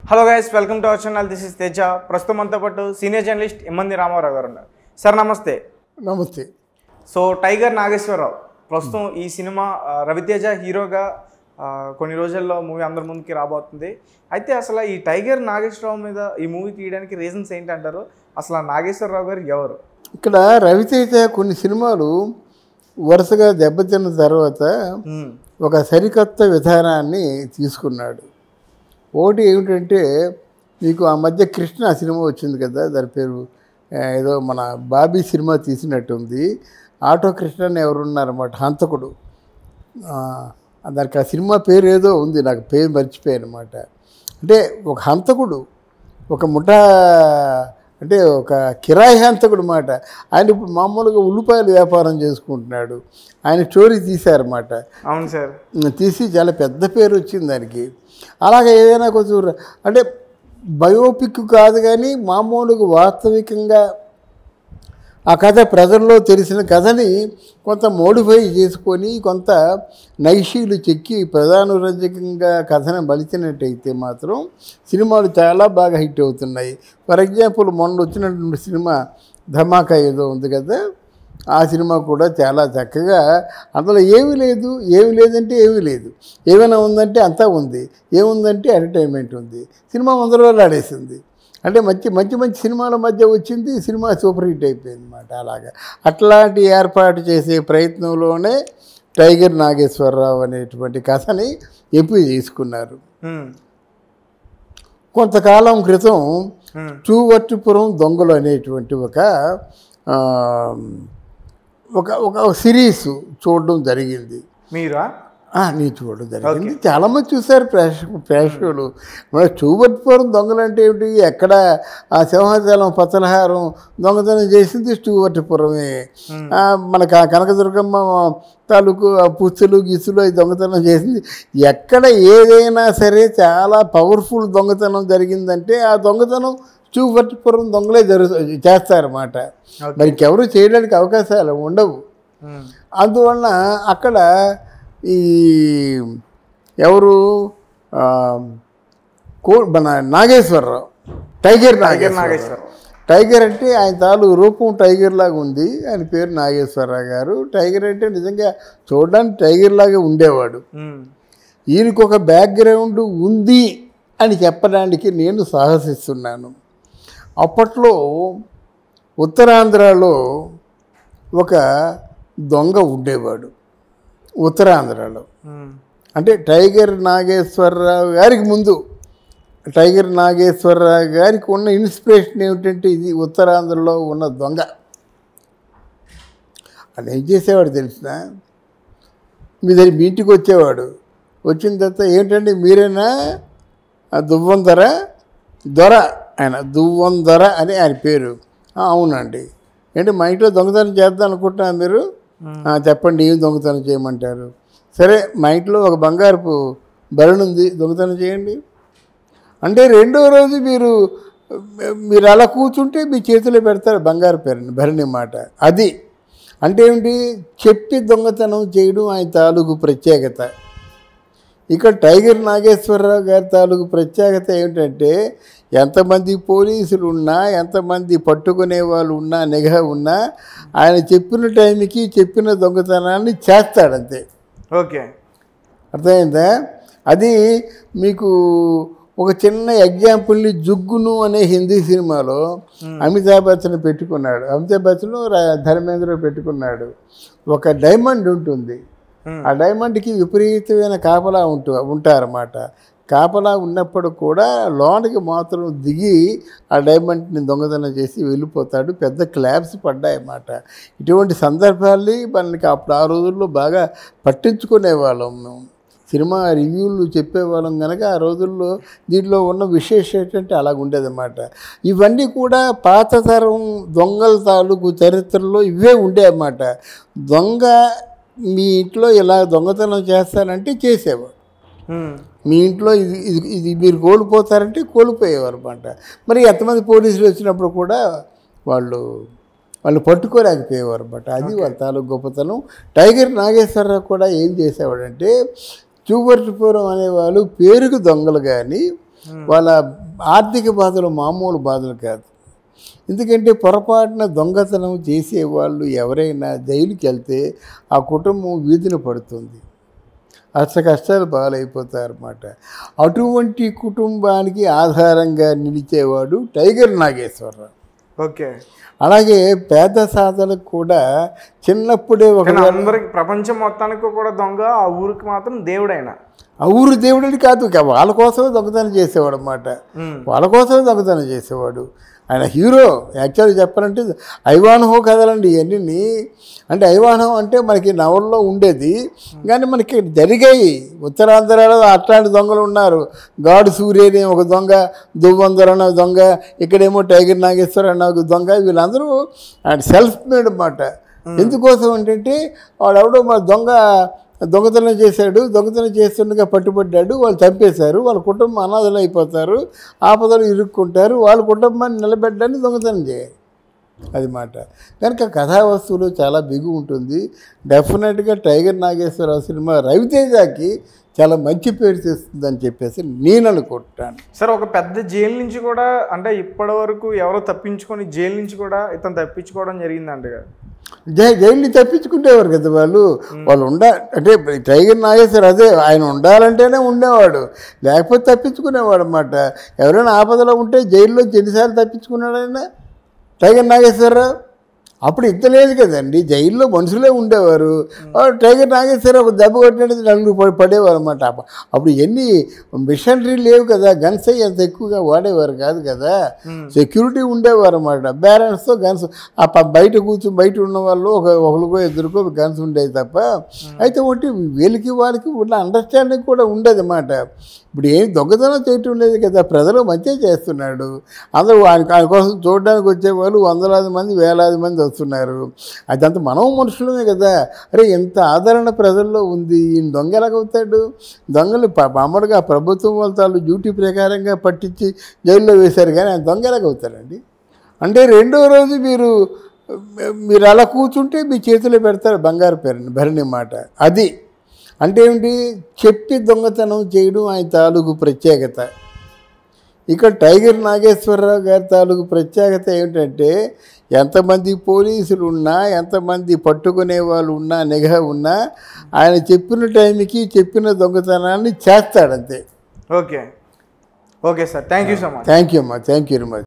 Hello guys welcome to our channel this is Teja ప్రస్తుతం మనతో పాటు సీనియర్ జర్నలిస్ట్ ఎమ్మంది రామారావు గారు ఉన్నారు సార్ నమస్తే నమస్తే సో టైగర్ నాగేశ్వరరావు ప్రస్తుతం ఈ సినిమా ఆ, రవితేజ హీరోగా ఆ, కొన్ని రోజుల్లో మూవీ అందరి ముందుకి రాబోతుంది అయితే అసలు ఈ టైగర్ నాగేశ్వరరావు మీద ఈ మూవీ తీయడానికి రీజన్స్ ఏంటంటారు అసలు ఆ నాగేశ్వరరావు గారు ఎవరు ఇక్కడ రవితేజ కొన్ని సినిమాలు వరుసగా దెబ్బతిన్న తర్వాత మ్మ్. ఒక సరికొత్త విధానాన్ని తీసుకున్నాడు ఒకటి ఏమిటంటే మీకు ఆ మధ్య కృష్ణ సినిమా వచ్చింది కదా దాని పేరు ఆ, ఏదో మన బాబీ సినిమా తీసినట్టుంది ఆటో కృష్ణ అని ఎవరున్నారన్నమాట హంతకుడు ఆ, దానికి ఆ సినిమా పేరు ఏదో ఉంది నాకు పేరు మర్చిపోయాను అనమాట అంటే ఒక హంతకుడు ఒక ముఠా అంటే ఒక కిరాయి హంతకుడు మాట ఆయన ఇప్పుడు మామూలుగా ఉల్లిపాయలు వ్యాపారం చేసుకుంటున్నాడు ఆయన స్టోరీ తీశారన్నమాట అవును సార్ తీసి చాలా పెద్ద పేరు వచ్చింది దానికి అలాగే ఏదైనా కొంచెం ర- అంటే బయోపిక్ కాదు కానీ మామూలుగా వాస్తవికంగా ఆ కథ ప్రజల్లో తెలిసిన కథని కొంత మోడిఫై చేసుకొని కొంత నైషీలు చెక్కి ప్రధానరంజకంగా కథను మలిచినట్టయితే మాత్రం సినిమాలు చాలా బాగా హిట్ అవుతున్నాయి ఫర్ ఎగ్జాంపుల్ మొన్న వచ్చినటువంటి సినిమా ధమాకా ఏదో ఉంది కదా ఆ సినిమా కూడా చాలా చక్కగా అందులో ఏమీ లేదు ఏమీ లేదంటే ఏమీ లేదు ఏమైనా ఉందంటే అంతా ఉంది ఏముందంటే ఎంటర్టైన్మెంట్ ఉంది సినిమా వంద రోజులు ఆడేసింది అంటే మంచి మంచి మంచి సినిమాల మధ్య వచ్చింది సినిమా సూపర్ హిట్ అయిపోయింది అనమాట అలాగా అట్లాంటి ఏర్పాటు చేసే ప్రయత్నంలోనే టైగర్ నాగేశ్వరరావు అనేటువంటి కథని ఎంపిక చేసుకున్నారు మ్మ్. కొంతకాలం క్రితం మ్మ్. చూవర్టిపురం దొంగలు అనేటువంటి ఒక ఆ, ఒక ఒక సిరీస్ చూడడం జరిగింది మీరా ఆ, నేను చూడడం జరిగింది చాలామంది చూశారు ప్రేక్షకు ప్రేక్షకులు మన చూవర్టిపురం దొంగలు అంటే ఏమిటి ఎక్కడ ఆ సింహాచలం పచ్చలహారం దొంగతనం చేసింది చూవర్టిపురమే ఆ, మనకు ఆ కనకదుర్గమ్మ తాలూకు ఆ పుస్తులు గిసులు అవి దొంగతనం చేసింది ఎక్కడ ఏదైనా సరే చాలా పవర్ఫుల్ దొంగతనం జరిగిందంటే ఆ దొంగతనం చూవర్టిపురం దొంగలే జరుగు చేస్తారన్నమాట మరి ఇంకెవరు చేయడానికి అవకాశాలు ఉండవు మ్మ్. అందువలన అక్కడ ఈ ఎవరు ఆ, కో మన Nageswara Rao tiger tiger Nageswara Rao Nageswara Rao tiger అంటే ఆయన తాలూ రూపం టైగర్ లాగా ఉంది ఆయన పేరు నాగేశ్వరరావు గారు టైగర్ అంటే నిజంగా చూడడానికి టైగర్ లాగా ఉండేవాడు మ్మ్. ఈయనకు ఒక బ్యాక్గ్రౌండ్ ఉంది అని చెప్పడానికి నేను సాహసిస్తున్నాను అప్పట్లో ఉత్తరాంధ్రలో ఒక దొంగ ఉండేవాడు ఉత్తరాంధ్రలో మ్మ్. అంటే టైగర్ నాగేశ్వరరావు గారికి ముందు టైగర్ నాగేశ్వరరావు గారికి ఉన్న ఇన్స్పిరేషన్ ఏమిటంటే ఇది ఉత్తరాంధ్రలో ఉన్న దొంగ అని ఏం చేసేవాడు తెలిసిన మీ దగ్గర మీ ఇంటికి వచ్చేవాడు వచ్చిన తర్వాత ఏంటంటే మీరేనా ఆ దువ్వందర దొర ఆయన దువ్వందర అని ఆయన పేరు "ఆ, అవునండి ఏంటి మా ఇంట్లో దొంగతనం చేద్దాం అనుకుంటున్నాను మీరు "ఆ, చెప్పండి ఏం దొంగతనం చేయమంటారు సరే మా ఇంట్లో ఒక బంగారపు భరణి ఉంది దొంగతనం చేయండి అంటే రెండో రోజు మీరు మీరు అలా కూర్చుంటే మీ చేతిలో పెడతారు బంగారు భరణి భరణి మాట అది అంటే ఏమిటి చెప్పి దొంగతనం చేయడం ఆయన తాలూకు ప్రత్యేకత ఇక్కడ టైగర్ నాగేశ్వరరావు గారి తాలూకు ప్రత్యేకత ఏమిటంటే ఎంతమంది పోలీసులు ఉన్నా ఎంతమంది పట్టుకునే వాళ్ళు ఉన్నా నిఘా ఉన్నా ఆయన చెప్పిన టైంకి చెప్పిన దొంగతనాన్ని చేస్తాడంతే ఓకే అర్థమైందా అది మీకు ఒక చిన్న ఎగ్జాంపుల్ని జుగ్గును అనే హిందీ సినిమాలో అమితాబ్ బచ్చన్ పెట్టుకున్నాడు అమితాబ్ బచ్చన్ ర- ధర్మేంద్ర పెట్టుకున్నాడు ఒక డైమండ్ ఉంటుంది మ్మ్. ఆ డైమండ్కి విపరీతమైన కాపలా ఉంటూ ఉంటారన్నమాట కాపలా ఉన్నప్పుడు కూడా లోనికి మాత్రం దిగి ఆ డైమండ్ని దొంగతనం చేసి వెళ్ళిపోతాడు పెద్ద క్లాబ్స్ పడ్డాయన్నమాట ఇటువంటి సందర్భాల్ని మనకి అప్పుడు ఆ రోజుల్లో బాగా పట్టించుకునేవాళ్ళం మేము సినిమా రివ్యూలు చెప్పేవాళ్ళం కనుక ఆ రోజుల్లో దీంట్లో ఉన్న విశేషం ఏంటంటే అలాగ ఉండేదన్నమాట ఇవన్నీ కూడా పాత తరం దొంగల తాలూకు చరిత్రలో ఇవే ఉండేవన్నమాట దొంగ మీ ఇంట్లో ఇలా దొంగతనం చేస్తానంటే చేసేవాడు మ్మ్. మీ ఇంట్లో ఇది ఇది ఇది మీరు కోల్పోతారంటే కోల్పోయేవారు అనమాట మరి ఎంతమంది పోలీసులు వచ్చినప్పుడు కూడా వాళ్ళు వాళ్ళు పట్టుకోలేకపోయేవారు అనమాట అది వాళ్ళ తాలూకు గొప్పతనం టైగర్ నాగేశ్వరరావు కూడా ఏం చేసేవాడంటే చూవర్టిపురం అనేవాళ్ళు పేరుకు దొంగలు కానీ వాళ్ళ ఆర్థిక బాధలు మామూలు బాధలు కాదు ఎందుకంటే పొరపాటున దొంగతనం చేసేవాళ్ళు ఎవరైనా జైలుకి వెళ్తే ఆ కుటుంబం వీధిన పడుతుంది అష్ట కష్టాలు బాగాలైపోతారన్నమాట అటువంటి కుటుంబానికి ఆధారంగా నిలిచేవాడు టైగర్ నాగేశ్వరరావు ఓకే అలాగే పేద సాధలకు కూడా చిన్నప్పుడే ఒక కానీ అందరికి ప్రపంచం మొత్తానికి కూడా దొంగ ఆ ఊరికి మాత్రం దేవుడైన ఆ ఊరు దేవుడిని కాదు ఇక వాళ్ళ కోసమే దొంగతనం చేసేవాడు అనమాట వాళ్ళ కోసమే దొంగతనం చేసేవాడు ఆయన హీరో యాక్చువల్గా చెప్పాలంటే ఐవానహో కథలండి ఇవన్నీ అంటే ఐవానహం అంటే మనకి నవల్లో ఉండేది కానీ మనకి జరిగాయి ఉత్తరాంధ్రలో అట్లాంటి దొంగలు ఉన్నారు గాడు సూర్య అనే ఒక దొంగ దువ్వందర అనే దొంగ ఇక్కడేమో టైగర్ నాగేశ్వర అన్న ఒక దొంగ వీళ్ళందరూ సెల్ఫ్ మేడ్ అన్నమాట ఎందుకోసం ఏంటంటే వాడెవడో మా దొంగ దొంగతనం చేశాడు దొంగతనం చేస్తుండగా పట్టుబడ్డాడు వాళ్ళు చంపేశారు వాళ్ళ కుటుంబం అనాథలు అయిపోతారు ఆపదలు ఇరుక్కుంటారు వాళ్ళ కుటుంబాన్ని నిలబెట్టడానికి దొంగతనం చేయాలి అది మాట కనుక కథా వస్తువులు చాలా బిగు ఉంటుంది డెఫినెట్గా టైగర్ నాగేశ్వరరావు సినిమా రవితేజకి చాలా మంచి పేరు తెస్తుందని చెప్పేసి నేను అనుకుంటాను సార్ ఒక పెద్ద జైలు నుంచి కూడా అంటే ఇప్పటి వరకు ఎవరో తప్పించుకొని జైలు నుంచి కూడా ఇతను తప్పించుకోవడం జరిగిందంట కదా జై జైల్ని తప్పించుకునేవారు కదా వాళ్ళు వాళ్ళు ఉండ అంటే టైగర్ నాగేశ్వర్ అదే ఆయన ఉండాలంటేనే ఉండేవాడు లేకపోతే తప్పించుకునేవాడు అనమాట ఎవరైనా ఆపదలో ఉంటే జైల్లో ఎన్నిసార్లు తప్పించుకున్నాడు ఆయన టైగర్ నాగేశ్వరరావు అప్పుడు ఇంత లేదు కదండి జైల్లో మనుషులే ఉండేవారు ఆ టైగర్ నాగేశ్వరరావు ఒక దెబ్బ కొట్టినట్టు నలుగురు పడి- పడేవారు అనమాట అప్పుడు ఎన్ని మిషనరీ లేవు కదా గన్స్ అయ్యి అంత ఎక్కువగా వాడేవారు కాదు కదా సెక్యూరిటీ ఉండేవారు అనమాట బ్యాలెన్స్తో గన్స్ ఆ ప- బయట కూర్చొని బయట ఉన్న వాళ్ళు ఒక ఒకరికో ఇద్దరికో గన్స్ ఉండేది తప్ప అయితే ఒకటి వీళ్ళకి వాళ్ళకి ఉన్న అండర్స్టాండింగ్ కూడా ఉండేది అన్నమాట ఇప్పుడు ఏం దొంగతనం చేయటం లేదు కదా ప్రజలు మంచిగా చేస్తున్నాడు అందరూ ఆయన ఆయన కోసం చూడడానికి వచ్చేవాళ్ళు వందలాది మంది వేలాది మంది వస్తున్నారు అదంతా మనం మనుషులమే కదా అరే ఎంత ఆదరణ ప్రజల్లో ఉంది ఈయన దొంగ ఎలాగవుతాడు దొంగలు ప- మామూలుగా ప్రభుత్వం వాళ్ళ తాళ్ళు డ్యూటీ ప్రకారంగా పట్టించి జైల్లో వేశారు కానీ ఆయన దొంగ ఎలాగవుతాడండి అంటే రెండో రోజు మీరు మీరు అలా కూర్చుంటే మీ చేతిలో పెడతారు బంగారు పేరుని భరణి మాట అది అంటే ఏమిటి చెప్పి దొంగతనం చేయడం ఆయన తాలూకు ప్రత్యేకత ఇక్కడ టైగర్ నాగేశ్వరరావు గారి తాలూకు ప్రత్యేకత ఏమిటంటే ఎంతమంది పోలీసులు ఉన్నా ఎంతమంది పట్టుకునే వాళ్ళు ఉన్నా నిఘా ఉన్నా ఆయన చెప్పిన టైంకి చెప్పిన దొంగతనాన్ని చేస్తాడంతే okay okay sir thank you so much thank you అమ్మా థ్యాంక్ యూ వెరీ మచ్